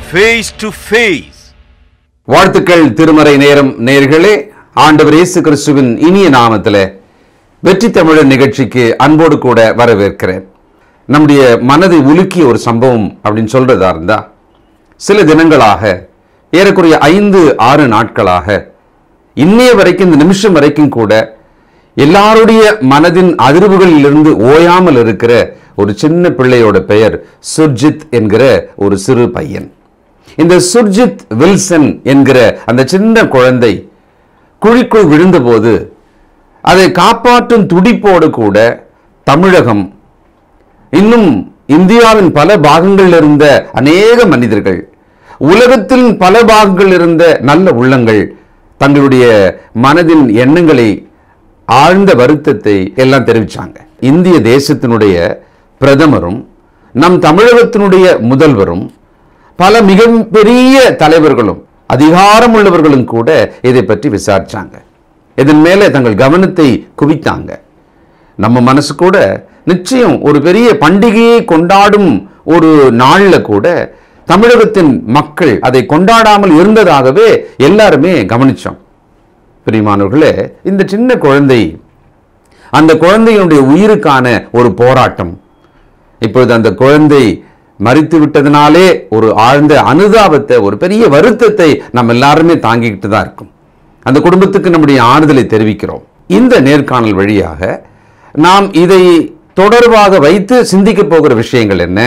face to face. வாழ்த்துக்கள் திருமறை நேரம் நேர்களே ஆண்டவர் இயேசு கிறிஸ்துவின் இனிய நாமத்திலே வெற்றி தமிழர் நிகழ்ச்சிக்கு அன்போடு கூட வரவேற்கிறேன் நம்முடைய மனதை உலுக்கிய ஒரு சம்பவம் அப்படின்னு சொல்றதா இருந்தா சில தினங்களாக ஏறக்குறைய ஐந்து ஆறு நாட்களாக இன்னைய வரைக்கும் இந்த நிமிஷம் வரைக்கும் கூட எல்லாருடைய மனதின் அதிர்வுகளிலிருந்து ஓயாமல் இருக்கிற ஒரு சின்ன பிள்ளையோட பெயர் சுர்ஜித் என்கிற ஒரு சிறு பையன் இந்த சுர்ஜித் வில்சன் என்கிற அந்த சின்ன குழந்தை குழிக்குள் விழுந்தபோது அதை காப்பாற்றும் துடிப்போடு கூட தமிழகம் இன்னும் இந்தியாவின் பல பாகங்களில் இருந்த அநேக மனிதர்கள் உலகத்தின் பல பாகங்களில் இருந்த நல்ல உள்ளங்கள் தங்களுடைய மனதின் எண்ணங்களை ஆழ்ந்த வருத்தத்தை எல்லாம் தெரிவிச்சாங்க இந்திய தேசத்தினுடைய பிரதமரும் நம் தமிழகத்தினுடைய முதல்வரும் பல மிகப்பெரிய தலைவர்களும் அதிகாரம் உள்ளவர்களும் கூட இதை பற்றி விசாரிச்சாங்க இதன் மேலே தங்கள் கவனத்தை குவித்தாங்க நம்ம மனசு கூட நிச்சயம் ஒரு பெரிய பண்டிகையை கொண்டாடும் ஒரு நாள்ல கூட தமிழகத்தின் மக்கள் அதை கொண்டாடாமல் இருந்ததாகவே எல்லாருமே கவனிச்சோம் பிரியமானவர்களே இந்த சின்ன குழந்தை அந்த குழந்தையினுடைய உயிருக்கான ஒரு போராட்டம் இப்பொழுது அந்த குழந்தை மறித்து விட்டதினாலே ஒரு ஆழ்ந்த அனுதாபத்தை ஒரு பெரிய வருத்தத்தை நம்ம எல்லாருமே தாங்கிக்கிட்டு தான் இருக்கும் அந்த குடும்பத்துக்கு நம்முடைய ஆறுதலை தெரிவிக்கிறோம் இந்த நேர்காணல் வழியாக நாம் இதை தொடர்பாக வைத்து சிந்திக்க போகிற விஷயங்கள் என்ன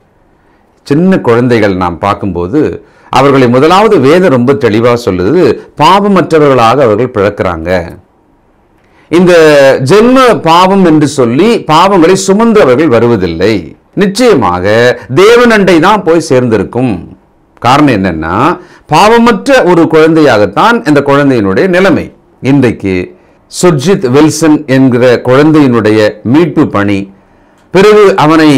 சின்ன குழந்தைகள் நாம் பார்க்கும்போது அவர்களை முதலாவது வேதம் ரொம்ப தெளிவாக சொல்லுது பாவமற்றவர்களாக அவர்கள் பிறக்கிறாங்க இந்த ஜென்ம பாவம் என்று சொல்லி பாவங்களை சுமந்தவர்கள் வருவதில்லை நிச்சயமாக தேவனண்டை தான் போய் சேர்ந்திருக்கும் காரணம் என்னன்னா பாவமற்ற ஒரு குழந்தையாகத்தான் இந்த குழந்தையினுடைய நிலைமை இன்றைக்கு சுர்ஜித் வில்சன் என்கிற குழந்தையினுடைய மீட்பு பணி பிறகு அவனை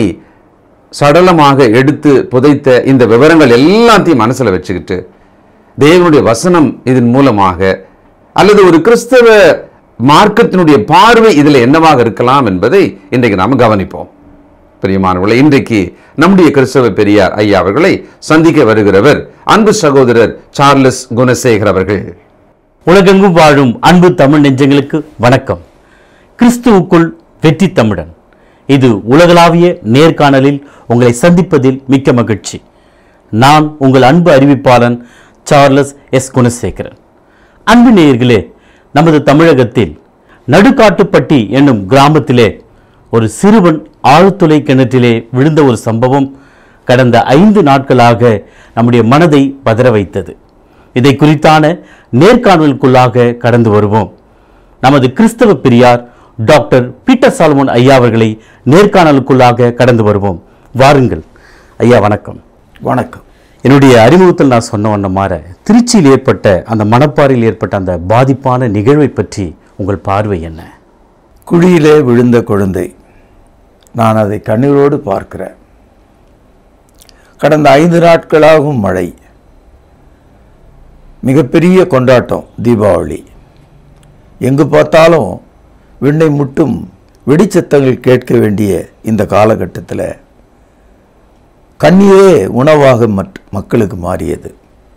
சடலமாக எடுத்து புதைத்த இந்த விவரங்கள் எல்லாத்தையும் மனசுல வச்சுக்கிட்டு தேவனுடைய வசனம் இதன் மூலமாக அல்லது ஒரு கிறிஸ்தவ மார்க்கத்தினுடைய பார்வை இதில் என்னவாக இருக்கலாம் என்பதை இன்றைக்கு நாம் கவனிப்போம் பிரியமானவர்களை இன்றைக்கு நம்முடைய கிறிஸ்தவ பெரியார் ஐயா அவர்களை சந்திக்க வருகிறவர் அன்பு சகோதரர் சார்லஸ் குணசேகர் அவர்கள் உலகெங்கும் வாழும் அன்பு தமிழ் நெஞ்சங்களுக்கு வணக்கம் கிறிஸ்துவுக்குள் வெற்றி தமிழன் இது உலகளாவிய நேர்காணலில் உங்களை சந்திப்பதில் மிக்க மகிழ்ச்சி நான் உங்கள் அன்பு அறிவிப்பாளன் சார்லஸ் எஸ் குணசேகரன் அன்பு நேயர்களே நமது தமிழகத்தில் நடுக்காட்டுப்பட்டி என்னும் கிராமத்திலே ஒரு சிறுவன் ஆழ்துளை கிணற்றிலே விழுந்த ஒரு சம்பவம் கடந்த ஐந்து நாட்களாக நம்முடைய மனதை பதற வைத்தது இதை குறித்தான நேர்காணலுக்குள்ளாக கடந்து வருவோம் நமது கிறிஸ்தவ பெரியார் டாக்டர் பீட்டர் சாலமோன் ஐயா அவர்களை நேர்காணலுக்குள்ளாக கடந்து வருவோம் வாருங்கள் ஐயா வணக்கம் வணக்கம் என்னுடைய அறிமுகத்தில் நான் சொன்ன வண்ண மாற திருச்சியில் ஏற்பட்ட அந்த மணப்பாறையில் ஏற்பட்ட அந்த பாதிப்பான நிகழ்வை பற்றி உங்கள் பார்வை என்ன குழியிலே விழுந்த குழந்தை நான் அதை கண்ணீரோடு பார்க்கிறேன் கடந்த ஐந்து நாட்களாகும் மழை மிகப்பெரிய கொண்டாட்டம் தீபாவளி எங்கு பார்த்தாலும் விண்ணை முட்டும் வெடிச்சத்தங்கள் கேட்க வேண்டிய இந்த காலகட்டத்தில் கண்ணீரே உணவாக மற்- மக்களுக்கு மாறியது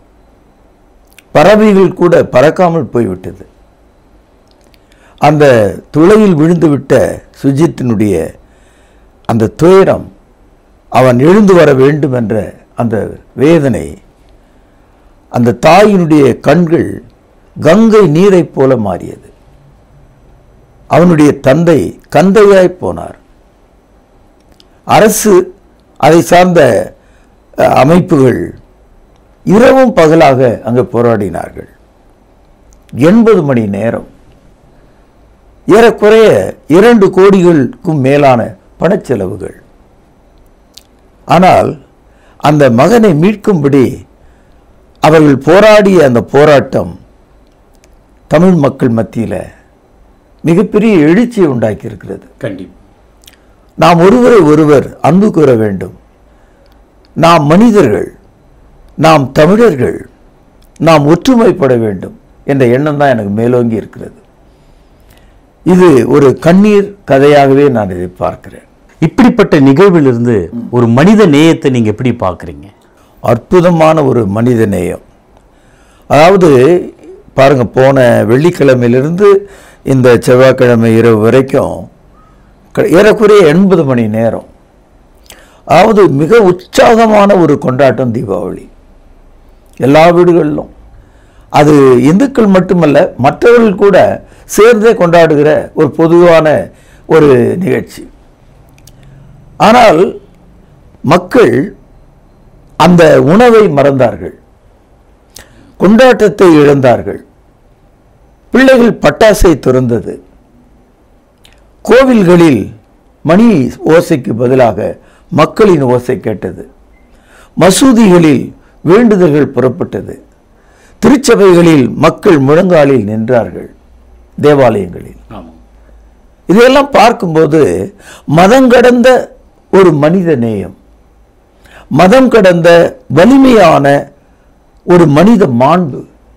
பறவைகள் கூட பறக்காமல் போய்விட்டது அந்த துளையில் விழுந்துவிட்ட சுஜித்தினுடைய அந்த துயரம் அவன் எழுந்து வர வேண்டும் என்ற அந்த வேதனை அந்த தாயினுடைய கண்கள் கங்கை நீரைப் போல மாறியது அவனுடைய தந்தை கந்தையாய் போனார் அரசு அதை சார்ந்த அஹ், அமைப்புகள் இரவும் பகலாக அங்கே போராடினார்கள் எண்பது மணி நேரம் ஏறக்குறைய இரண்டு கோடிகளுக்கும் மேலான பணச்செலவுகள் ஆனால் அந்த மகனை மீட்கும்படி அவர்கள் போராடிய அந்த போராட்டம் தமிழ் மக்கள் மத்தியில் மிகப்பெரிய எழுச்சியை உண்டாக்கி இருக்கிறது கண்டிப்பாக நாம் ஒருவரை ஒருவர் அன்பு கூற வேண்டும் நாம் மனிதர்கள் நாம் தமிழர்கள் நாம் ஒற்றுமைப்பட வேண்டும் என்ற எண்ணம் தான் எனக்கு மேலோங்கி இருக்கிறது இது ஒரு கண்ணீர் கதையாகவே நான் இதை பார்க்கிறேன் இப்படிப்பட்ட நிகழ்விலிருந்து ஒரு மனித நேயத்தை நீங்க எப்படி பார்க்குறீங்க அற்புதமான ஒரு மனித நேயம் அதாவது பாருங்க போன வெள்ளிக்கிழமையிலிருந்து இந்த செவ்வாய்க்கிழமை இரவு வரைக்கும் க- ஏறக்குறைய எண்பது மணி நேரம் அதாவது மிக உற்சாகமான ஒரு கொண்டாட்டம் தீபாவளி எல்லா வீடுகளிலும் அது இந்துக்கள் மட்டுமல்ல மற்றவர்கள் கூட சேர்ந்தே கொண்டாடுகிற ஒரு பொதுவான ஒரு நிகழ்ச்சி ஆனால் மக்கள் அந்த உணவை மறந்தார்கள் கொண்டாட்டத்தை இழந்தார்கள் பிள்ளைகள் பட்டாசை துறந்தது கோவில்களில் மணி ஓசைக்கு பதிலாக மக்களின் ஓசை கேட்டது மசூதிகளில் வேண்டுதல்கள் புறப்பட்டது திருச்சபைகளில் மக்கள் முழங்காலில் நின்றார்கள் தேவாலயங்களில் ஆமாம் இதையெல்லாம் பார்க்கும்போது மதம் கடந்த ஒரு மனித நேயம் மதம் கடந்த வலிமையான ஒரு மனித மாண்பு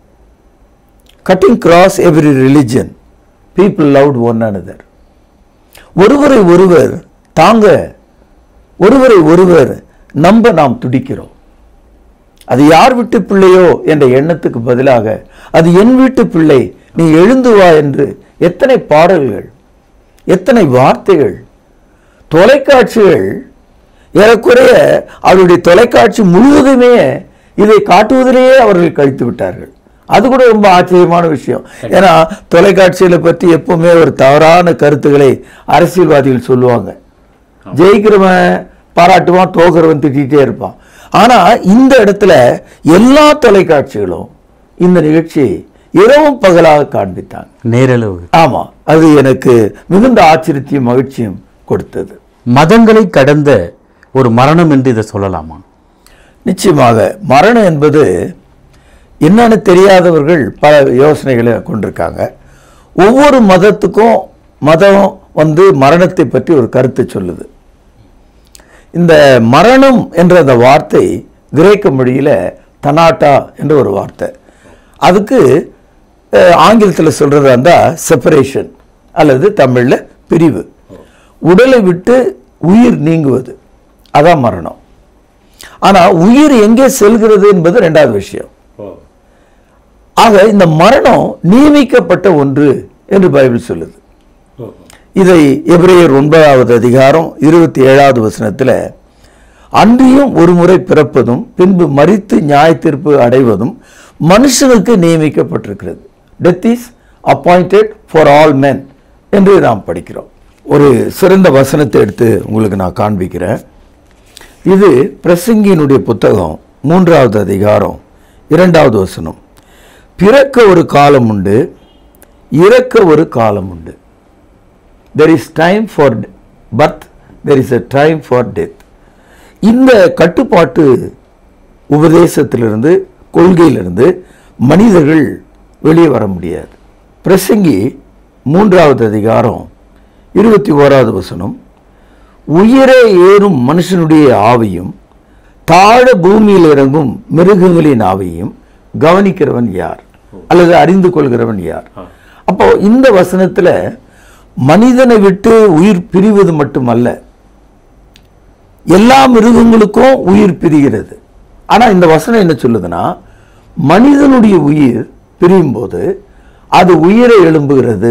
cutting cross every religion people loved one another ஒருவரை ஒருவர் தாங்க ஒருவரை ஒருவர் நம்ப நாம் துடிக்கிறோம் அது யார் வீட்டு பிள்ளையோ என்ற எண்ணத்துக்கு பதிலாக அது என் வீட்டு பிள்ளை நீ எழுந்து வா என்று எத்தனை பாடல்கள் எத்தனை வார்த்தைகள் தொலைக்காட்சிகள் ஏறக்குறைய அவருடைய தொலைக்காட்சி முழுவதுமே இதை காட்டுவதிலேயே அவர்கள் கழித்து விட்டார்கள் அது கூட ரொம்ப ஆச்சரியமான விஷயம் ஏன்னா தொலைக்காட்சிகளை பற்றி எப்பவுமே ஒரு தவறான கருத்துக்களை அரசியல்வாதிகள் சொல்லுவாங்க ஜெயிக்கிறவன் பாராட்டுவான் தோக்கிறவன் திட்டிகிட்டே இருப்பான் ஆனா இந்த இடத்துல எல்லா தொலைக்காட்சிகளும் இந்த நிகழ்ச்சியை இரவும் பகலாக காண்பித்தாங்க நேரளவு ஆமா அது எனக்கு மிகுந்த ஆச்சரியத்தையும் மகிழ்ச்சியும் கொடுத்தது மதங்களை கடந்த ஒரு மரணம் என்று இதை சொல்லலாமா நிச்சயமாக மரணம் என்பது என்னன்னு தெரியாதவர்கள் பல யோசனைகளை கொண்டிருக்காங்க ஒவ்வொரு மதத்துக்கும் மதம் வந்து மரணத்தை பற்றி ஒரு கருத்தை சொல்லுது இந்த மரணம் என்ற அந்த வார்த்தை கிரேக்க மொழியில தனாட்டா என்ற ஒரு வார்த்தை அதுக்கு ஆங்கிலத்தில் சொல்றதா இருந்தா செப்பரேஷன் அல்லது தமிழ்ல பிரிவு உடலை விட்டு உயிர் நீங்குவது அதான் மரணம் ஆனா உயிர் எங்கே செல்கிறது என்பது ரெண்டாவது விஷயம் ஆக இந்த மரணம் நியமிக்கப்பட்ட ஒன்று என்று பைபிள் சொல்லுது இதை எபிரேயர் ஒன்பதாவது அதிகாரம் இருபத்தி ஏழாவது வசனத்துல அன்றியும் ஒரு முறை பிறப்பதும் பின்பு மரித்து நியாயத்தீர்ப்பு அடைவதும் மனுஷனுக்கு நியமிக்கப்பட்டிருக்கிறது death is appointed for all men என்று நாம் படிக்கிறோம் ஒரு சிறந்த வசனத்தை எடுத்து உங்களுக்கு நான் காண்பிக்கிறேன் இது பிரசங்கியினுடைய புத்தகம் மூன்றாவது அதிகாரம் இரண்டாவது வசனம் பிறக்க ஒரு காலம் உண்டு இறக்க ஒரு காலம் உண்டு there is time for birth there is a time for death இந்த கட்டுப்பாட்டு உபதேசத்திலிருந்து கொள்கையிலிருந்து மனிதர்கள் வெளியே வர முடியாது பிரசங்கி மூன்றாவது அதிகாரம் இருபத்தி ஓராவது வசனம் உயரே ஏறும் மனுஷனுடைய ஆவியும் தாழ பூமியில் இறங்கும் மிருகங்களின் ஆவியும் கவனிக்கிறவன் யார் அல்லது அறிந்து கொள்கிறவன் யார் அப்போ இந்த வசனத்துல மனிதனை விட்டு உயிர் பிரிவது மட்டுமல்ல எல்லா மிருகங்களுக்கும் உயிர் பிரிகிறது ஆனா இந்த வசனம் என்ன சொல்லுதுன்னா மனிதனுடைய உயிர் பிரியும் போது அது உயிரை எழும்புகிறது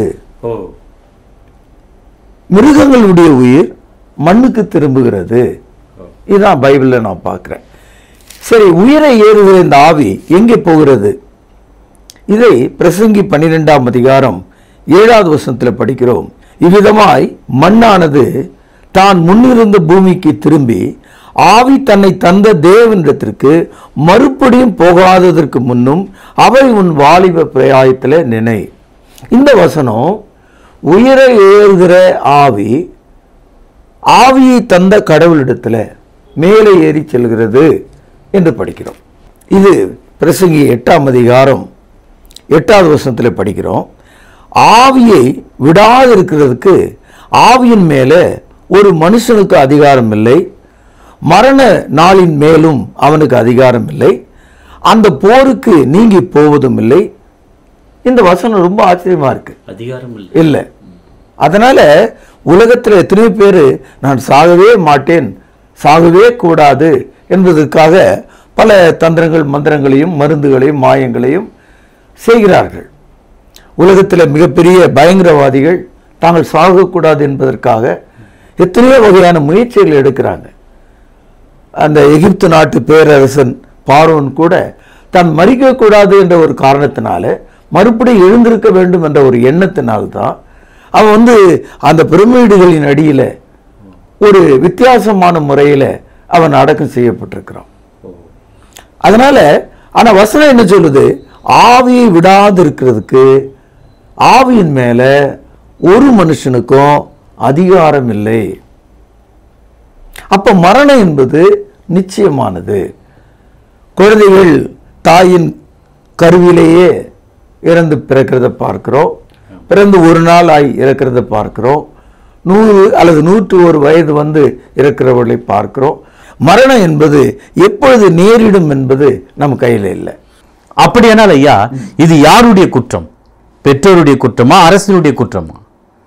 மிருகங்களுடைய உயிர் மண்ணுக்கு திரும்புகிறது இதுதான் பைபிள்ல நான் பார்க்கிறேன் சரி உயிரை ஏறுகிற இந்த ஆவி எங்கே போகிறது இதை பிரசங்கி பன்னிரெண்டாம் அதிகாரம் ஏழாவது வசனத்தில் படிக்கிறோம் இவ்விதமாய் மண்ணானது தான் முன்னிருந்த பூமிக்கு திரும்பி ஆவி தன்னை தந்த தேவனிடத்திற்கு மறுபடியும் போகாததற்கு முன்னும் அவை உன் வாலிப பிரயாயத்தில் நினை இந்த வசனம் உயிரை ஏறுகிற ஆவி ஆவியை தந்த கடவுளிடத்துல மேலே ஏறி செல்கிறது என்று படிக்கிறோம் இது பிரசங்கி எட்டாம் அதிகாரம் எட்டாவது வருஷத்தில் படிக்கிறோம் ஆவியை விடாதிருக்கிறதுக்கு ஆவியின் மேலே ஒரு மனுஷனுக்கு அதிகாரம் இல்லை மரண நாளின் மேலும் அவனுக்கு அதிகாரம் இல்லை அந்த போருக்கு நீங்கி போவதும் இல்லை இந்த வசனம் ரொம்ப ஆச்சரியமா இருக்கு அதிகாரம் இல்லை இல்லை அதனால உலகத்தில் எத்தனை பேர் நான் சாகவே மாட்டேன் சாகவே கூடாது என்பதற்காக பல தந்திரங்கள் மந்திரங்களையும் மருந்துகளையும் மாயங்களையும் செய்கிறார்கள் உலகத்தில் மிகப்பெரிய பயங்கரவாதிகள் தாங்கள் சாகக்கூடாது என்பதற்காக எத்தனையோ வகையான முயற்சிகள் எடுக்கிறாங்க அந்த எகிப்து நாட்டு பேரரசன் பார்வோன் கூட தான் மறிக்கக்கூடாது என்ற ஒரு காரணத்தினால மறுபடியும் எழுந்திருக்க வேண்டும் என்ற ஒரு எண்ணத்தினால்தான் அவன் வந்து அந்த பிரமிடுகளின் அடியில் ஒரு வித்தியாசமான முறையில் அவன் அடக்கம் செய்யப்பட்டிருக்கிறான் அதனால ஆனா வசனம் என்ன சொல்லுது ஆவியை விடாது இருக்கிறதுக்கு ஆவியின் மேல ஒரு மனுஷனுக்கும் அதிகாரம் இல்லை அப்ப மரணம் என்பது நிச்சயமானது குழந்தைகள் தாயின் கருவிலேயே இறந்து பிறக்கிறத பார்க்கிறோம் பிறந்து ஒரு நாள் ஆகி இறக்கிறத பார்க்கிறோம் நூறு அல்லது நூற்று ஒரு வயது வந்து இறக்கிறவர்களை பார்க்கிறோம் மரணம் என்பது எப்பொழுது நேரிடும் என்பது நம்ம கையில் இல்லை அப்படியானால் ஐயா இது யாருடைய குற்றம் பெற்றோருடைய குற்றமா அரசினுடைய குற்றமா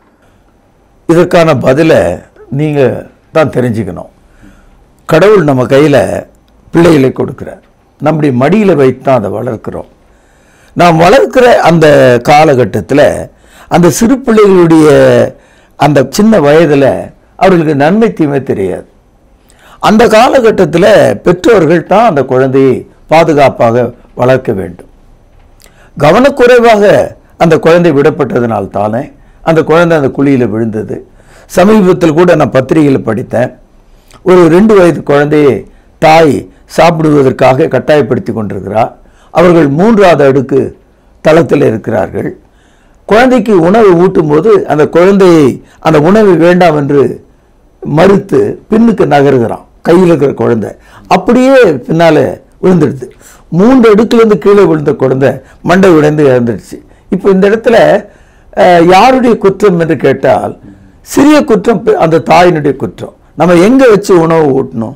இதற்கான பதிலை நீங்க தான் தெரிஞ்சுக்கணும் கடவுள் நம்ம கையில பிள்ளைகளை கொடுக்கிறார் நம்முடைய மடியில வைத்து தான் அதை வளர்க்கிறோம் நாம் வளர்க்கிற அந்த காலகட்டத்தில் அந்த சிறு பிள்ளைகளுடைய அந்த சின்ன வயதில் அவர்களுக்கு நன்மை தீமை தெரியாது அந்த காலகட்டத்தில் பெற்றோர்கள் தான் அந்த குழந்தையை பாதுகாப்பாக வளர்க்க வேண்டும் கவனக்குறைவாக அந்த குழந்தை விடப்பட்டதனால் தானே அந்த குழந்தை அந்த குழியில் விழுந்தது சமீபத்தில் கூட நான் பத்திரிகையில் படித்தேன் ஒரு ரெண்டு வயது குழந்தையை தாய் சாப்பிடுவதற்காக கட்டாயப்படுத்தி கொண்டிருக்கிறார் அவர்கள் மூன்றாவது அடுக்கு தளத்தில் இருக்கிறார்கள் குழந்தைக்கு உணவு ஊட்டும்போது அந்த குழந்தையை அந்த உணவு வேண்டாம் என்று மறுத்து பின்னுக்கு நகருகிறான் கையில் இருக்கிற குழந்தை அப்படியே பின்னால விழுந்துடுது மூன்று அடுக்குலேருந்து கீழே விழுந்த குழந்தை மண்டை உடைந்து இறந்துடுச்சு இப்போ இந்த இடத்துல அஹ், யாருடைய குற்றம் என்று கேட்டால் சிறிய குற்றம் பெ- அந்த தாயினுடைய குற்றம் நம்ம எங்க வச்சு உணவு ஊட்டணும்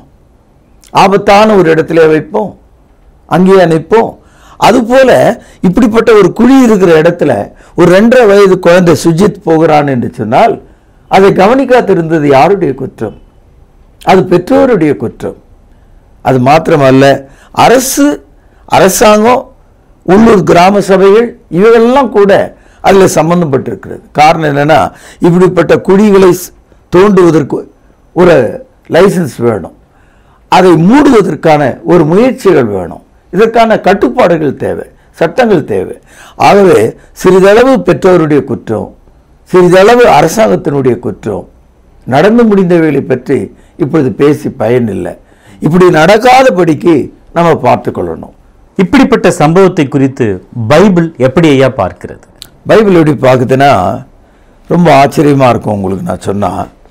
ஆபத்தான ஒரு இடத்துல வைப்போம் அங்கேயே நிற்போம் அதுபோல இப்படிப்பட்ட ஒரு குழி இருக்கிற இடத்துல ஒரு ரெண்டரை வயது குழந்தை சுஜித் போகிறான் என்று சொன்னால் அதை கவனிக்காதிருந்தது யாருடைய குற்றம் அது பெற்றோருடைய குற்றம் அது மாத்திரமல்ல அரசு அரசாங்கம் உள்ளூர் கிராம சபைகள் இவைகளெல்லாம் கூட அதில் சம்பந்தப்பட்டிருக்கிறது காரணம் என்னன்னா இப்படிப்பட்ட குழிகளை ஸ்- தோண்டுவதற்கு ஒரு லைசன்ஸ் வேணும் அதை மூடுவதற்கான ஒரு முயற்சிகள் வேணும் இதற்கான கட்டுப்பாடுகள் தேவை சட்டங்கள் தேவை ஆகவே சிறிதளவு பெற்றோருடைய குற்றம் சிறிதளவு அரசாங்கத்தினுடைய குற்றம் நடந்து முடிந்தவைகளை பற்றி இப்பொழுது பேசி பயனில்லை இப்படி நடக்காதபடிக்கு நம்ம பார்த்துக்கொள்ளணும் இப்படிப்பட்ட சம்பவத்தை குறித்து பைபிள் எப்படி ஐயா பார்க்கிறது பைபிள் எப்படி பார்க்குதுன்னா ரொம்ப ஆச்சரியமா இருக்கும் உங்களுக்கு நான் சொன்னா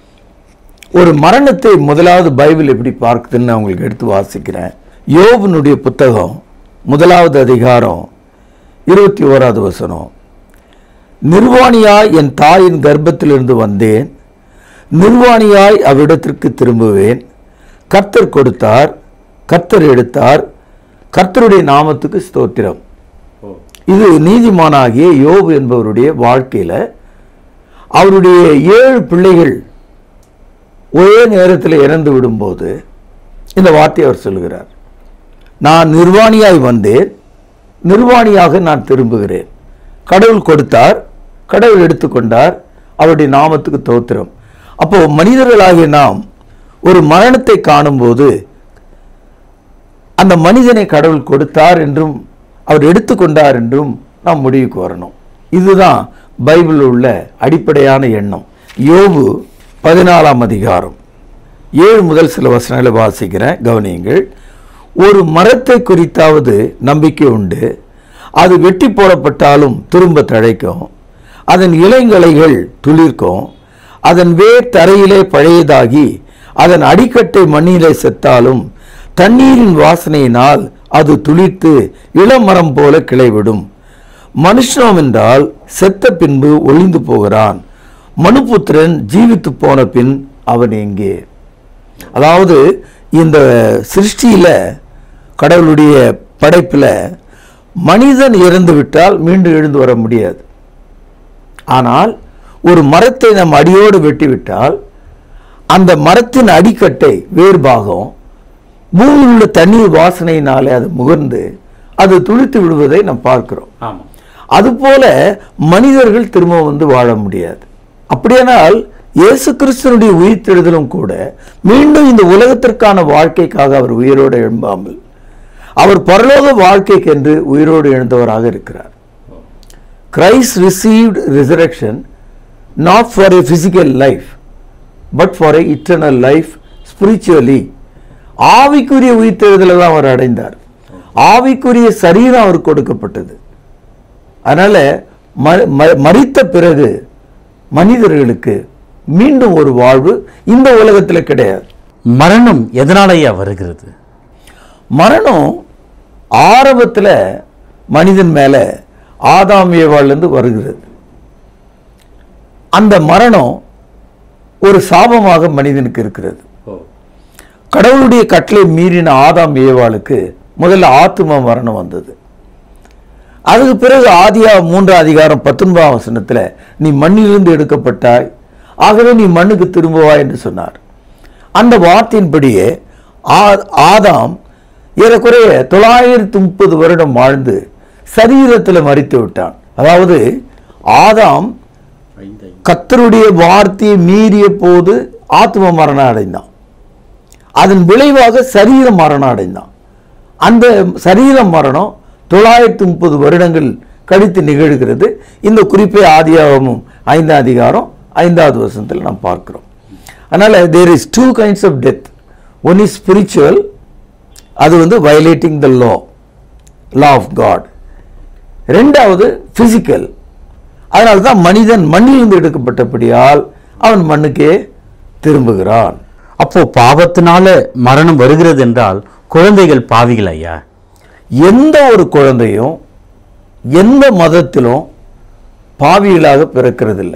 ஒரு மரணத்தை முதலாவது பைபிள் எப்படி பார்க்குதுன்னு நான் உங்களுக்கு எடுத்து வாசிக்கிறேன் யோபனுடைய புத்தகம் முதலாவது அதிகாரம் இருபத்தி ஓராவது வசனம் நிர்வாணியாய் என் தாயின் கர்ப்பத்திலிருந்து வந்தேன் நிர்வாணியாய் அவ்விடத்திற்கு திரும்புவேன் கர்த்தர் கொடுத்தார் கர்த்தர் எடுத்தார் கர்த்தருடைய நாமத்துக்கு ஸ்தோத்திரம் இது நீதிமானாகிய யோபு என்பவருடைய வாழ்க்கையில அவருடைய ஏழு பிள்ளைகள் ஒரே நேரத்தில் இறந்து விடும்போது இந்த வார்த்தையை அவர் சொல்கிறார் நான் நிர்வாணியாய் வந்தேன் நிர்வாணியாக நான் திரும்புகிறேன் கடவுள் கொடுத்தார் கடவுள் எடுத்துக்கொண்டார் அவருடைய நாமத்துக்கு தோத்திரம் அப்போ மனிதர்களாகிய நாம் ஒரு மரணத்தை காணும்போது அந்த மனிதனை கடவுள் கொடுத்தார் என்றும் அவர் எடுத்துக்கொண்டார் என்றும் நாம் முடிவுக்கு வரணும் இதுதான் பைபிளில் உள்ள அடிப்படையான எண்ணம் யோபு பதினாலாம் அதிகாரம் ஏழு முதல் சில வசனங்களை வாசிக்கிறேன் கவனியுங்கள் ஒரு மரத்தை குறித்தாவது நம்பிக்கை உண்டு அது வெட்டி போடப்பட்டாலும் திரும்ப தழைக்கும் அதன் இலைங்களைகள் துளிர்க்கும் அதன் வேர் தரையிலே பழையதாகி அதன் அடிக்கட்டை மண்ணிலே செத்தாலும் தண்ணீரின் வாசனையினால் அது துளிர்த்து இளமரம் போல கிளைவிடும் மனுஷனம் என்றால் செத்த பின்பு ஒளிந்து போகிறான் மனுபுத்திரன் ஜீவித்து போன பின் அவன் எங்கே அதாவது இந்த சிருஷ்டியில கடவுளுடைய படைப்புல மனிதன் இறந்து விட்டால் மீண்டும் எழுந்து வர முடியாது ஆனால் ஒரு மரத்தை நம் அடியோடு வெட்டிவிட்டால் அந்த மரத்தின் அடிக்கட்டை வேர்பாகம் பூமியில் உள்ள தண்ணீர் வாசனையினாலே அது முகர்ந்து அது துளித்து விடுவதை நாம் பார்க்கிறோம் ஆமாம் அதுபோல மனிதர்கள் திரும்ப வந்து வாழ முடியாது அப்படியானால் இயேசு கிறிஸ்தனுடைய உயிர்த்தெழுதலும் கூட மீண்டும் இந்த உலகத்திற்கான வாழ்க்கைக்காக அவர் உயிரோடு எழும்பாமல் அவர் பரலோக வாழ்க்கைக்கென்று உயிரோடு எழுந்தவராக இருக்கிறார் Christ received resurrection not for a physical life but for a eternal life spiritually ஆவிக்குரிய உயிர்த்தெழுதலை தான் அவர் அடைந்தார் ஆவிக்குரிய சரீரம் அவருக்கு கொடுக்கப்பட்டது அதனால ம- ம- மரித்த பிறகு மனிதர்களுக்கு மீண்டும் ஒரு வாழ்வு இந்த உலகத்தில் கிடையாது மரணம் எதனாலயா வருகிறது மரணம் ஆரம்பத்தில் மனிதன் மேல ஆதாம் ஏவாள்லேருந்து வருகிறது அந்த மரணம் ஒரு சாபமாக மனிதனுக்கு இருக்கிறது கடவுளுடைய கட்டளை மீறின ஆதாம் ஏவாளுக்கு முதல்ல ஆத்தும மரணம் வந்தது அதுக்கு பிறகு ஆதியா மூன்றாம் அதிகாரம் பத்தொன்பதாம் வசனத்துல நீ மண்ணிலிருந்து எடுக்கப்பட்டாய் ஆகவே நீ மண்ணுக்கு திரும்புவாய் என்று சொன்னார் அந்த வார்த்தையின்படியே ஆ- ஆதாம் ஏறக்குறைய தொள்ளாயிரத்தி முப்பது வருடம் வாழ்ந்து சரீரத்தில் மறித்து விட்டான் அதாவது ஆதாம் கத்தருடைய வார்த்தையை மீறிய போது ஆத்ம மரணம் அடைந்தான் அதன் விளைவாக சரீர மரணம் அடைந்தான் அந்த சரீர மரணம் தொள்ளாயிரத்தி முப்பது வருடங்கள் கழித்து நிகழ்கிறது இந்த குறிப்பை ஆதியாகமும் ஐந்தாம் அதிகாரம் ஐந்தாவது வருஷத்தில் நாம் பார்க்கிறோம் அதனால there is two kinds of death one is spiritual அது வந்து violating the law law of God ரெண்டாவது பிசிக்கல் அதனால தான் மனிதன் மண்ணிலிருந்து எடுக்கப்பட்டபடியால் அவன் மண்ணுக்கே திரும்புகிறான் அப்போ பாவத்தினால மரணம் வருகிறது என்றால் குழந்தைகள் பாவிகள் ஐயா எந்த ஒரு குழந்தையும் எந்த மதத்திலும் பாவிகளாக பிறக்கிறதில்ல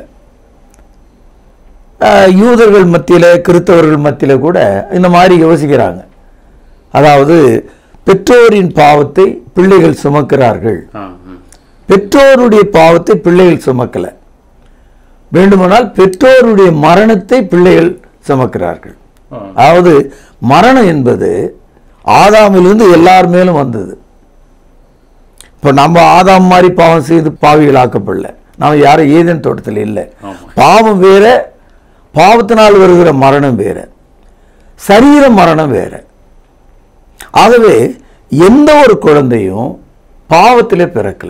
ஆஹ், யூதர்கள் மத்தியில கிறிஸ்தவர்கள் மத்தியில கூட இந்த மாதிரி யோசிக்கிறாங்க அதாவது பெற்றோரின் பாவத்தை பிள்ளைகள் சுமக்கிறார்கள் பெற்றோருடைய பாவத்தை பிள்ளைகள் சுமக்கல வேண்டுமானால் பெற்றோருடைய மரணத்தை பிள்ளைகள் சுமக்கிறார்கள் அதாவது மரணம் என்பது ஆதாமிலிருந்து எல்லார் மேலும் வந்தது இப்போ நம்ம ஆதாம் மாதிரி பாவம் செய்து பாவிகள் ஆக்கப்படல நாம் யாரும் ஏதேன் தோட்டத்தில் இல்லை பாவம் வேற பாவத்தினால் வருகிற மரணம் வேற சரீர மரணம் வேற ஆகவே எந்த ஒரு குழந்தையும் பாவத்திலே பிறக்கல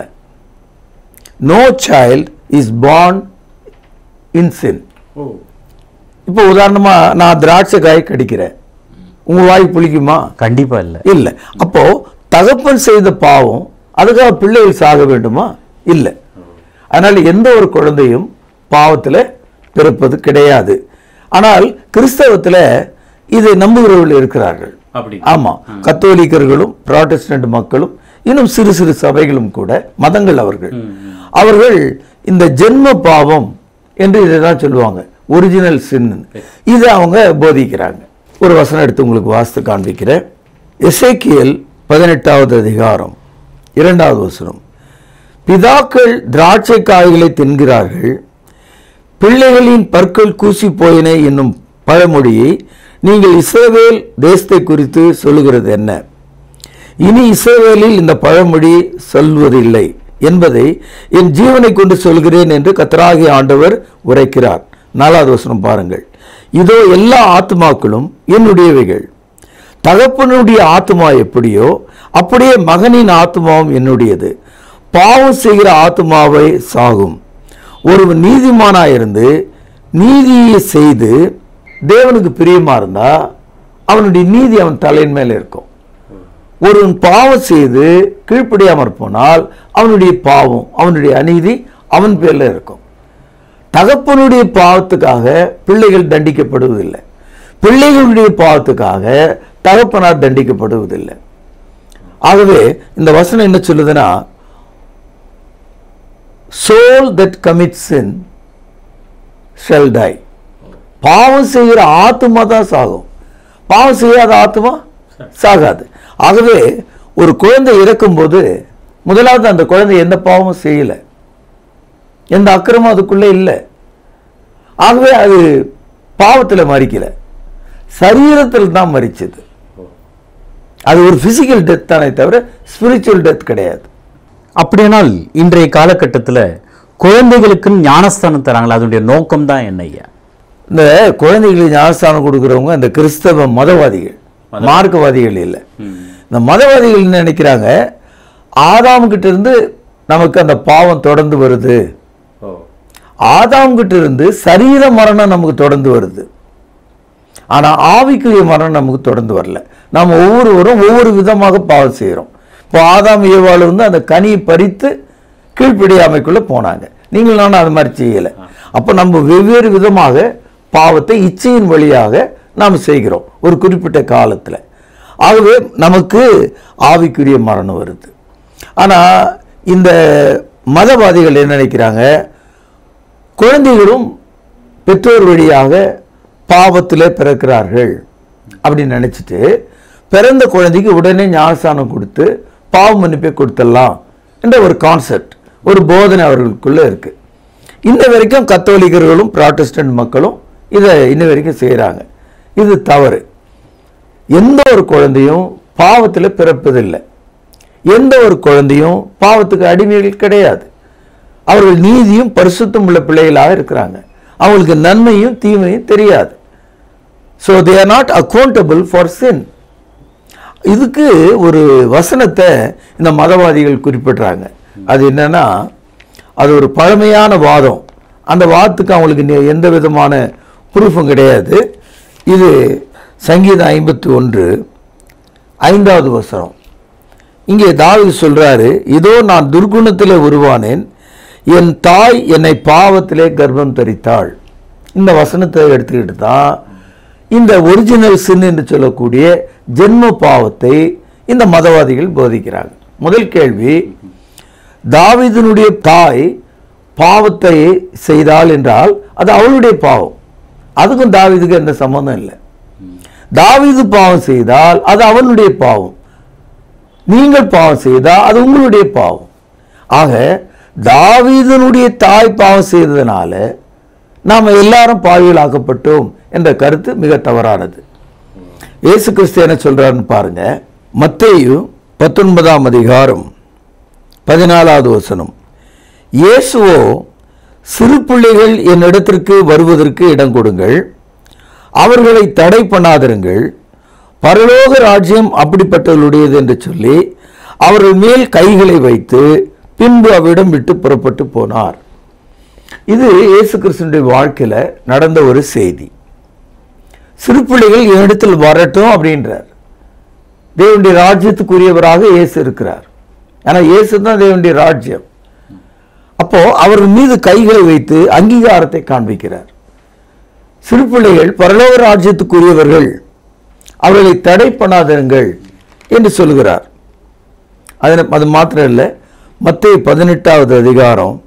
no child is born in sin இப்போ உதாரணமா நான் திராட்சை காய் கடிக்கிறேன் உங்க வாய் புளிக்குமா கண்டிப்பா இல்ல இல்ல அப்போ தகப்பன் செய்த பாவம் அதுக்காக பிள்ளைகள் சாக வேண்டுமா இல்ல அதனால எந்த ஒரு குழந்தையும் பாவத்துல பிறப்பது கிடையாது ஆனால் கிறிஸ்தவத்துல இதை நம்புகிறவர்கள் இருக்கிறார்கள் அப்படி ஆமா கத்தோலிக்கர்களும் புராட்டஸ்டன்ட் மக்களும் இன்னும் சிறு சிறு சபைகளும் கூட மதங்கள் அவர்கள் அவர்கள் இந்த ஜென்ம பாவம் என்று இதை தான் சொல்லுவாங்க ஒரிஜினல் சின் இதை அவங்க போதிக்கிறாங்க ஒரு வசனம் எடுத்து உங்களுக்கு வாசித்து காண்பிக்கிறேன் எசேக்கியேல் பதினெட்டாவது அதிகாரம் இரண்டாவது வசனம் பிதாக்கள் திராட்சை காய்களை தின்கிறார்கள் பிள்ளைகளின் பற்கள் கூசி போயின என்னும் பழமொழியை நீங்கள் இஸ்ரவேல் தேசத்தை குறித்து சொல்லுகிறது என்ன இனி இஸ்ரவேலில் இந்த பழமொழி சொல்வதில்லை என்பதை என் ஜீவனை கொண்டு சொல்கிறேன் என்று கத்தராகிய ஆண்டவர் உரைக்கிறார் நாலாவது வசனம் பாருங்கள் இதோ எல்லா ஆத்மாக்களும் என்னுடையவைகள் தகப்பனுடைய ஆத்மா எப்படியோ அப்படியே மகனின் ஆத்மாவும் என்னுடையது பாவம் செய்கிற ஆத்மாவை சாகும் ஒருவன் நீதிமானாயிருந்து நீதியை செய்து தேவனுக்கு பிரியமா இருந்தா அவனுடைய நீதி அவன் தலையின் மேல இருக்கும் ஒருவன் பாவம் செய்து கீழ்ப்படியாமற் போனால் அவனுடைய பாவம் அவனுடைய அநீதி அவன் பேர்ல இருக்கும் தகப்பனுடைய பாவத்துக்காக பிள்ளைகள் தண்டிக்கப்படுவதில்லை பிள்ளைகளுடைய பாவத்துக்காக தகப்பனார் தண்டிக்கப்படுவதில்லை ஆகவே இந்த வசனம் என்ன சொல்லுதுன்னா soul that commits sin shall die பாவம் செய்கிற ஆத்துமா தான் சாகும் பாவம் செய்யாத ஆத்துமா சாகாது ஆகவே ஒரு குழந்தை இறக்கும்போது முதலாவது அந்த குழந்தை எந்த பாவமும் செய்யல எந்த அக்கிரமும் அதுக்குள்ளே இல்லை ஆகவே அது பாவத்தில் மறிக்கல சரீரத்தில் தான் மறிச்சது அது ஒரு பிசிக்கல் டெத் தானே தவிர ஸ்பிரிச்சுவல் டெத் கிடையாது அப்படியானால் இன்றைய காலகட்டத்தில் குழந்தைகளுக்கு ஞானஸ்தானம் தராங்களா அதனுடைய நோக்கம் தான் என்ன ஐயா இந்த குழந்தைகளுக்கு ஞானஸ்தானம் கொடுக்குறவங்க இந்த கிறிஸ்தவ மதவாதிகள் மார்க்கவாதிகள் இல்லை இந்த மதவாதிகள் என்ன நினைக்கிறாங்க ஆதாம் கிட்ட இருந்து நமக்கு அந்த பாவம் தொடர்ந்து வருது ஆதாம் கிட்ட இருந்து சரீர மரணம் நமக்கு தொடர்ந்து வருது ஆனா ஆவிக்குரிய மரணம் நமக்கு தொடர்ந்து வரல நாம் ஒவ்வொருவரும் ஒவ்வொரு விதமாக பாவம் செய்கிறோம் இப்போ ஆதாம் ஏவாள் வந்து அந்த கனியை பறித்து கீழ்ப்படியாமைக்குள்ள போனாங்க நீங்கள் நானும் அது மாதிரி செய்யலை அப்போ நம்ம வெவ்வேறு விதமாக பாவத்தை இச்சையின் வழியாக நாம் செய்கிறோம் ஒரு குறிப்பிட்ட காலத்தில் ஆகவே நமக்கு ஆவிக்குரிய மரணம் வருது ஆனா இந்த மதவாதிகள் என்ன நினைக்கிறாங்க குழந்தைகளும் பெற்றோர் வழியாக பாவத்திலே பிறக்கிறார்கள் அப்படின்னு நினைச்சிட்டு பிறந்த குழந்தைக்கு உடனே ஞானஸ்தானம் கொடுத்து பாவ மன்னிப்பை கொடுத்துடலாம் என்ற ஒரு கான்செப்ட் ஒரு போதனை அவர்களுக்குள்ள இருக்கு இன்ன வரைக்கும் கத்தோலிக்கர்களும் ப்ராட்டஸ்டன்ட் மக்களும் இதை இன்ன வரைக்கும் செய்கிறாங்க இது தவறு எந்த ஒரு குழந்தையும் பாவத்தில் பிறப்பதில்லை எந்த ஒரு குழந்தையும் பாவத்துக்கு அடிமைகள் கிடையாது அவர்கள் நீதியும் பரிசுத்தம் உள்ள பிள்ளைகளாக இருக்கிறாங்க அவங்களுக்கு நன்மையும் தீமையும் தெரியாது so they are not accountable for sin இதுக்கு ஒரு வசனத்தை இந்த மதவாதிகள் குறிப்பிடுறாங்க அது என்னன்னா அது ஒரு பழமையான வாதம் அந்த வாதத்துக்கு அவங்களுக்கு நெ- எந்த விதமான ப்ரூஃபும் கிடையாது இது சங்கீதம் ஐம்பத்தி ஒன்று ஐந்தாவது வசனம் இங்கே தாவீது சொல்றாரு இதோ நான் துர்குணத்திலே உருவானேன் என் தாய் என்னை பாவத்திலே கர்ப்பம் தரித்தாள் இந்த வசனத்தை எடுத்துக்கிட்டு தான் இந்த ஒரிஜினல் சின் என்று சொல்லக்கூடிய ஜென்ம பாவத்தை இந்த மதவாதிகள் போதிக்கிறாங்க முதல் கேள்வி தாவீதினுடைய தாய் பாவத்தை செய்தாள் என்றால் அது அவளுடைய பாவம் அதுக்கும் தாவீதுக்கு எந்த சம்மந்தம் இல்லை தாவீது பாவம் செய்தால் அது அவனுடைய பாவம் நீங்கள் பாவம் செய்தால் அது உங்களுடைய பாவம் ஆக தாவீதனுடைய தாய் பாவம் செய்ததுனால நாம் எல்லாரும் பாவிகளாக்கப்பட்டோம் என்ற கருத்து மிக தவறானது இயேசு கிறிஸ்து என்ன சொல்றாருன்னு பாருங்க மத்தேயு பத்தொன்பதாம் அதிகாரம் பதினாலாவது வசனம் இயேசுவோ சிறு பிள்ளைகள் என்னிடத்திற்கு வருவதற்கு இடம் கொடுங்கள் அவர்களை தடை பண்ணாதிருங்கள் பரலோக ராஜ்யம் அப்படிப்பட்டவர்களுடையது என்று சொல்லி அவர்கள் மேல் கைகளை வைத்து பின்பு அவ்விடம் விட்டு புறப்பட்டு போனார் இது இயேசு கிறிஸ்துடைய வாழ்க்கையில நடந்த ஒரு செய்தி சிறு பிள்ளைகள் என்னிடத்தில் வரட்டும் அப்படின்றார் தேவனுடைய ராஜ்யத்துக்குரியவராக இயேசு இருக்கிறார் ஆனா இயேசு தான் தேவனுடைய ராஜ்யம் அப்போ அவர்கள் மீது கைகளை வைத்து அங்கீகாரத்தை காண்பிக்கிறார் சிறு பிள்ளைகள் பரலோக ராஜ்யத்துக்குரியவர்கள் அவர்களை தடை பண்ணாதிருங்கள் என்று சொல்கிறார் அது அது மாத்திரம் இல்லை மத்திய பதினெட்டாவது அதிகாரம்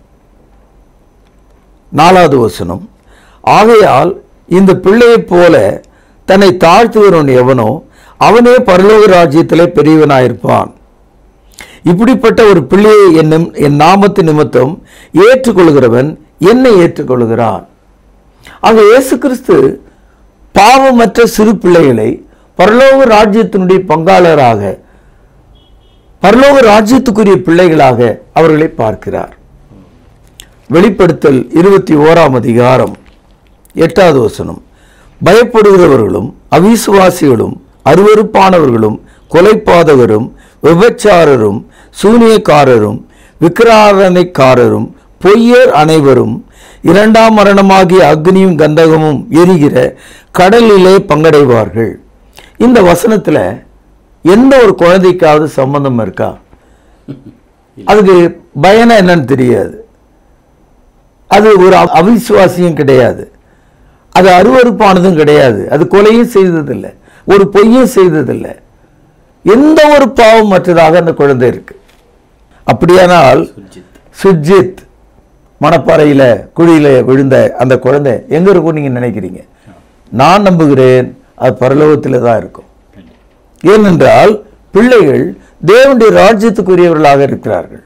நாலாவது வசனம் ஆகையால் இந்த பிள்ளையைப் போல தன்னை தாழ்த்துகிறவன் எவனோ அவனே பரலோக ராஜ்யத்திலே பெரியவனாயிருப்பான் இப்படிப்பட்ட ஒரு பிள்ளையை என்னும் என் நாமத்து நிமித்தம் ஏற்றுக்கொள்கிறவன் என்னை ஏற்றுக்கொள்கிறான் அங்க இயேசு கிறிஸ்து பாவமற்ற சிறு பிள்ளைகளை பரலோக ராஜ்யத்தினுடைய பங்காளராக பரலோக ராஜ்யத்துக்குரிய பிள்ளைகளாக அவர்களை பார்க்கிறார் வெளிப்படுத்தல் இருபத்தி ஓராம் அதிகாரம் எட்டாவது வசனம் பயப்படுகிறவர்களும் அவிசுவாசிகளும் அருவருப்பானவர்களும் கொலைப்பாதகரும் விபச்சாரரும் சூனியக்காரரும் விக்கிராரணைக்காரரும் பொய்யர் அனைவரும் இரண்டாம் மரணமாகிய அக்னியும் கந்தகமும் எரிகிற கடலிலே பங்கடைவார்கள் இந்த வசனத்துல எந்த ஒரு குழந்தைக்காவது சம்பந்தம் இருக்கா அதுக்கு பயனா என்னன்னு தெரியாது அது ஒரு அவ- அவிசுவாசியும் கிடையாது அது அருவருப்பானதும் கிடையாது அது கொலையும் செய்ததில்லை ஒரு பொய்யும் செய்ததில்லை எந்த ஒரு பாவம் மற்றதாக அந்த குழந்தை இருக்கு அப்படியானால் சுஜித் மணப்பாறையில குழியில விழுந்த அந்த குழந்தை எங்க இருக்கும் நீங்க நினைக்கிறீங்க நான் நம்புகிறேன் அது பரலோகத்தில் தான் இருக்கும் ஏனென்றால் பிள்ளைகள் தேவனுடைய ராஜ்யத்துக்குரியவர்களாக இருக்கிறார்கள்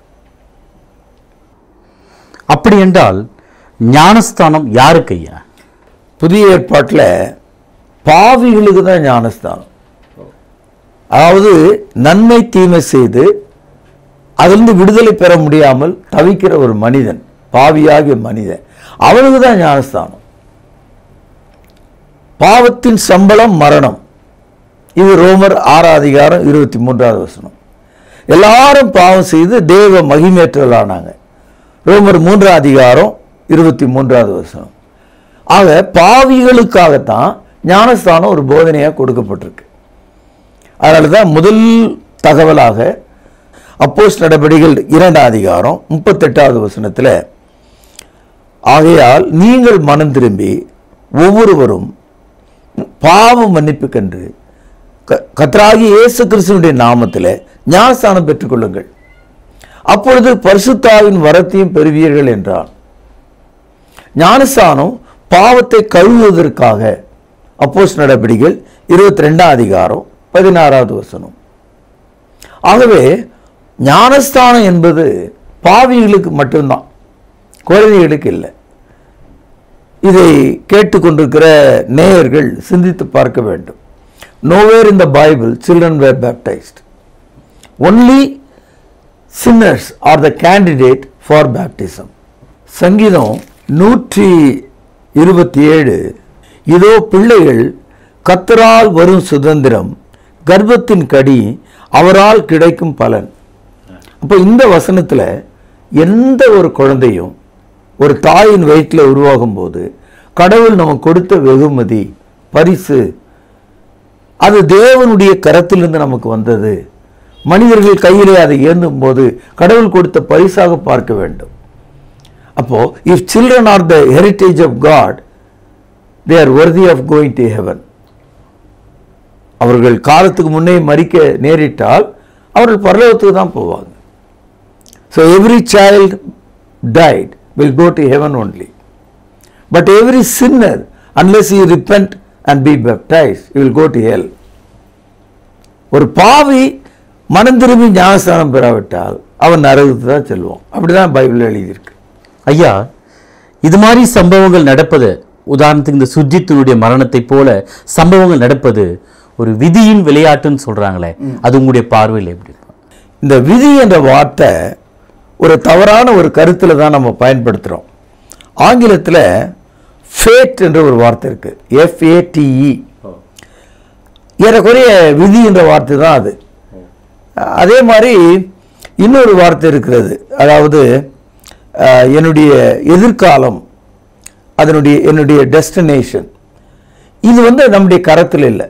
அப்படி என்றால் ஞானஸ்தானம் யாருக்கு ஐயா புதிய ஏற்பாட்டில் பாவிகளுக்கு தான் ஞானஸ்தானம் அதாவது நன்மை தீமை செய்து அதிலிருந்து விடுதலை பெற முடியாமல் தவிக்கிற ஒரு மனிதன் பாவியாகிய மனிதன் அவனுக்கு தான் ஞானஸ்தானம் பாவத்தின் சம்பளம் மரணம் இது ரோமர் ஆறாம் அதிகாரம் இருபத்தி மூன்றாவது வசனம் எல்லாரும் பாவம் செய்து தேவ மகிமேற்றலானாங்க ரோமர் மூன்றாம் அதிகாரம் இருபத்தி மூன்றாவது வசனம் ஆக பாவிகளுக்காகத்தான் ஞானஸ்தானம் ஒரு போதனையாக கொடுக்கப்பட்டிருக்கு அதனால தான் முதல் தகவலாக அப்போஸ் நடவடிக்கைகள் இரண்டாம் அதிகாரம் முப்பத்தெட்டாவது வசனத்தில் ஆகையால் நீங்கள் மனம் திரும்பி ஒவ்வொருவரும் பாவ மன்னிப்புக்கென்று க- கர்த்தராகிய இயேசு கிறிஸ்துவனுடைய நாமத்தில் ஞானஸ்தானம் பெற்றுக்கொள்ளுங்கள் அப்பொழுது பரிசுத்தாவின் வரத்தையும் பெறுவீர்கள் என்றார் ஞானஸ்தானம் பாவத்தை கழுவுவதற்காக அப்போஸ் நடவடிக்கைகள் இருபத்தி ரெண்டாம் அதிகாரம் பதினாறாவது வசனம் ஆகவே ஞானஸ்தானம் என்பது பாவிகளுக்கு மட்டும்தான் குழந்தைகளுக்கு இல்லை இதை கேட்டுக்கொண்டிருக்கிற நேயர்கள் சிந்தித்து பார்க்க வேண்டும் nowhere in the Bible children were baptized only sinners are the candidate for baptism சங்கீதம் நூற்றி இருபத்தி ஏழு இதோ பிள்ளைகள் கத்தரால் வரும் சுதந்திரம் கர்ப்பத்தின் கடி அவரால் கிடைக்கும் பலன் அப்போ இந்த வசனத்தில் எந்த ஒரு குழந்தையும் ஒரு தாயின் வயிற்றில் உருவாகும் போது கடவுள் நமக்கு கொடுத்த வெகுமதி பரிசு அது தேவனுடைய கரத்திலிருந்து நமக்கு வந்தது மனிதர்கள் கையிலே அதை ஏந்தும் போது கடவுள் கொடுத்த பரிசாக பார்க்க வேண்டும் அப்போ if children are the heritage of God they are worthy of going to heaven அவர்கள் காலத்துக்கு முன்னே மறிக்க நேரிட்டால் அவர்கள் பரலோகத்துக்கு தான் போவாங்க so every child died will go to heaven only but every sinner unless you repent and be baptized you will go to hell ஒரு பாவி மனம் திரும்பி ஞானஸ்தானம் பெறாவிட்டால் அவன் நரகத்துக்கு தான் செல்வான் அப்படிதான் பைபிள் எழுதியிருக்கு ஐயா இது மாதிரி சம்பவங்கள் நடப்பது உதாரணத்துக்கு இந்த சுஜித்தினுடைய மரணத்தைப் போல சம்பவங்கள் நடப்பது ஒரு விதியின் விளையாட்டுன்னு சொல்றாங்களே அது உங்களுடைய பார்வையில் எப்படி இருக்கும்? இந்த விதி என்ற வார்த்தை ஒரு தவறான ஒரு கருத்தில் தான் நம்ம பயன்படுத்துகிறோம் ஆங்கிலத்தில் ஃபேட் என்ற ஒரு வார்த்தை இருக்கு எஃப்ஏடிஇ ஏறக்குறைய விதி என்ற வார்த்தை தான் அது அதே மாதிரி இன்னொரு வார்த்தை இருக்கிறது அதாவது அஹ், என்னுடைய எதிர்காலம் அதனுடைய என்னுடைய டெஸ்டினேஷன் இது வந்து நம்முடைய கரத்தில் இல்லை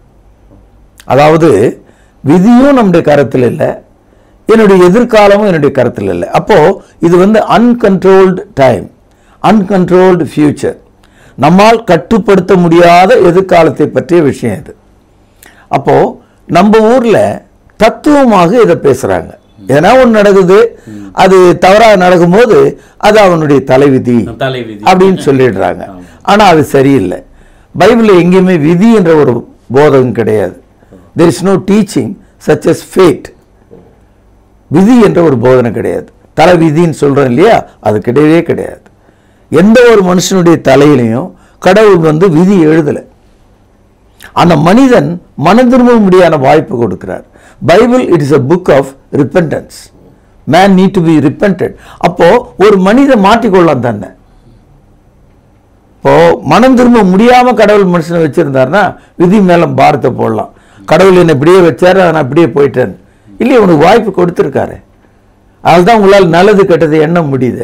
அதாவது விதியும் நம்முடைய கரத்தில் இல்லை என்னுடைய எதிர்காலமும் என்னுடைய கரத்தில் இல்லை அப்போ இது வந்து அன்கண்ட்ரோல்டு டைம் அன்கண்ட்ரோல்டு ஃபியூச்சர் நம்மால் கட்டுப்படுத்த முடியாத எதிர்காலத்தை பற்றிய விஷயம் இது அப்போ நம்ம ஊர்ல தத்துவமாக இதை பேசுறாங்க எதனா ஒன்று நடக்குது அது தவறாக நடக்கும்போது அது அவனுடைய தலைவிதி அப்படின்னு சொல்லிடுறாங்க ஆனா அது சரியில்லை பைபிளில் எங்கேயுமே விதி என்ற ஒரு போதகம் கிடையாது there is no teaching such as fate விதி என்ற ஒரு போதனை கிடையாது தலை விதின்னு சொல்றோம் இல்லையா அது கிடையவே கிடையாது எந்த ஒரு மனுஷனுடைய தலையிலையும் கடவுள் வந்து விதி எழுதலை அந்த மனிதன் மனம் திரும்ப முடியாத வாய்ப்பு கொடுக்கிறார் Bible it is a book of repentance man need to be repented அப்போ ஒரு மனிதன் மாட்டிக்கொள்ளலாம் தன்னை இப்போ மனம் திரும்ப முடியாம கடவுள் மனுஷனை வச்சிருந்தாருன்னா விதி மேல பாரத்தை போடலாம் கடவுள் என்னை இப்படியே வச்சாரு நான் அப்படியே போயிட்டேன் இல்லையே உனக்கு வாய்ப்பு கொடுத்துருக்காரு அதனால தான் உங்களால் நல்லது கெட்டது எண்ண முடியுது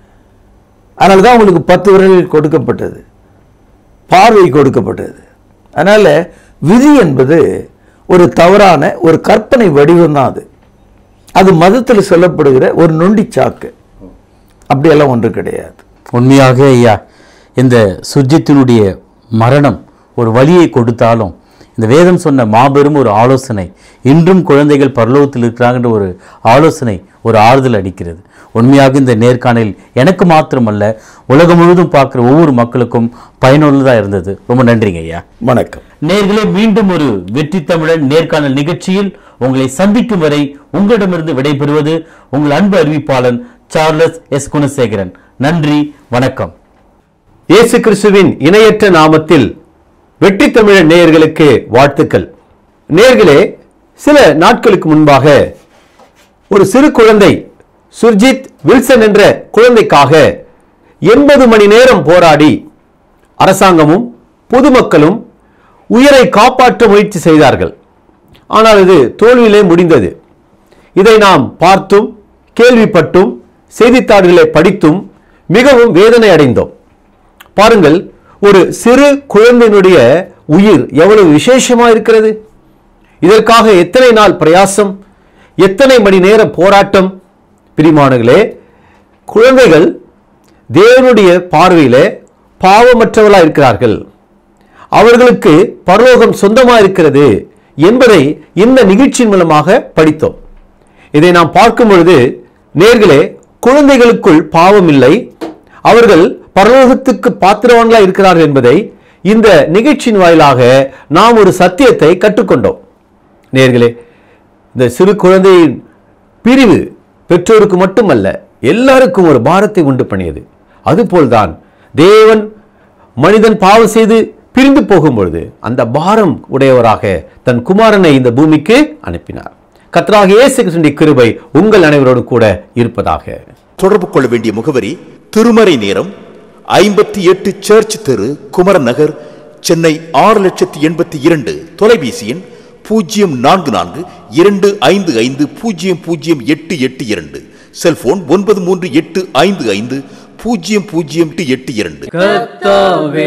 அதனால தான் உங்களுக்கு பத்து விரல்கள் கொடுக்கப்பட்டது பார்வை கொடுக்கப்பட்டது அதனால விதி என்பது ஒரு தவறான ஒரு கற்பனை வடிவம் தான் அது அது மதத்தில் சொல்லப்படுகிற ஒரு நொண்டி சாக்கு அப்படியெல்லாம் ஒன்று கிடையாது உண்மையாக ஐயா இந்த சுஜித்தினுடைய மரணம் ஒரு வழியை கொடுத்தாலும் இந்த வேதம் சொன்ன மாபெரும் ஒரு ஆலோசனை இன்றும் குழந்தைகள் பரலோகத்தில் இருக்கிறாங்கன்ற ஒரு ஆலோசனை ஒரு ஆறுதல் அளிக்கிறது உண்மையாக இந்த நேர்காணலில் எனக்கு மாத்திரமல்ல உலகம் முழுவதும் பார்க்குற ஒவ்வொரு மக்களுக்கும் பயனுள்ளதாக இருந்தது ரொம்ப நன்றிங்க ஐயா வணக்கம் நேர்களே மீண்டும் ஒரு வெற்றி தமிழன் நேர்காணல் நிகழ்ச்சியில் உங்களை சந்திக்கும் வரை உங்களிடமிருந்து விடைபெறுவது உங்கள் அன்பு அறிவிப்பாளன் சார்லஸ் எஸ் குணசேகரன் நன்றி வணக்கம் இயேசு கிறிஸ்துவின் இணையற்ற நாமத்தில் வெற்றி தமிழர் நேயர்களுக்கு வாழ்த்துக்கள் நேயர்களே சில நாட்களுக்கு முன்பாக ஒரு சிறு குழந்தை சுர்ஜித் வில்சன் என்ற குழந்தைக்காக எண்பது மணி நேரம் போராடி அரசாங்கமும் பொதுமக்களும் உயிரை காப்பாற்ற முயற்சி செய்தார்கள் ஆனால் இது தோல்வியிலே முடிந்தது இதை நாம் பார்த்தும் கேள்விப்பட்டும் செய்தித்தாள்களை படித்தும் மிகவும் வேதனை அடைந்தோம் பாருங்கள் ஒரு சிறு குழந்தையினுடைய உயிர் எவ்வளவு விசேஷமா இருக்கிறது இதற்காக எத்தனை நாள் பிரயாசம் எத்தனை மணி நேர போராட்டம் பிரிமானங்களே குழந்தைகள் தேவனுடைய பார்வையிலே பாவமற்றவர்களா இருக்கிறார்கள் அவர்களுக்கு பரலோகம் சொந்தமா இருக்கிறது என்பதை இந்த நிகழ்ச்சியின் மூலமாக படித்தோம் இதை நாம் பார்க்கும் பொழுது நேர்களே குழந்தைகளுக்குள் பாவம் இல்லை அவர்கள் பரலோகத்துக்கு பாத்திரவான்களா இருக்கிறார்கள் என்பதை இந்த நிகழ்ச்சியின் வாயிலாக நாம் ஒரு சத்தியத்தை கற்றுக்கொண்டோம் நேர்களே இந்த சிறு குழந்தையின் பிரிவு பெற்றோருக்கு மட்டுமல்ல எல்லாருக்கும் ஒரு பாரத்தை உண்டு பண்ணியது அதுபோல்தான் தேவன் மனிதன் பாவம் செய்து பிரிந்து போகும்பொழுது அந்த பாரம் உடையவராக தன் குமாரனை இந்த பூமிக்கு அனுப்பினார் கர்த்தராக இயேசு கிறிஸ்துவின் கிருபை உங்கள் அனைவரோடு கூட இருப்பதாக தொடர்பு கொள்ள வேண்டிய முகவரி திருமறை நேரம் ஐம்பத்தி எட்டு சர்ச் தெரு குமரன் நகர் சென்னை ஆறு லட்சத்தி எண்பத்தி இரண்டு தொலைபேசி எண் பூஜ்ஜியம் நான்கு நான்கு இரண்டு ஐந்து ஐந்து பூஜ்ஜியம் பூஜ்ஜியம் எட்டு எட்டு இரண்டு செல்போன் ஒன்பது மூன்று எட்டு ஐந்து ஐந்து பூஜ்ஜியம் பூஜ்ஜியம் எட்டு எட்டு இரண்டு கர்த்தாவே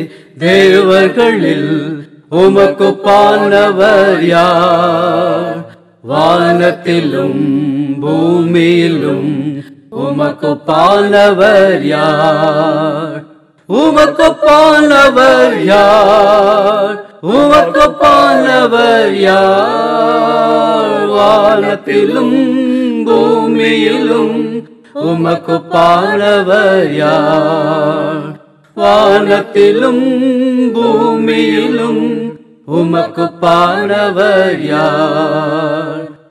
தேவர்களில் உமக்கு பானவர் யார் வானத்திலும் பூமியிலும் உமக்கு பானவர் யார் உமக்கு பானவர் யார் உமக்கு பானவர் யார் வானத்திலும் பூமியிலும் உமக்கு பானவர் யார் வானத்திலும் பூமியிலும் உமக்கு பானவர் யார்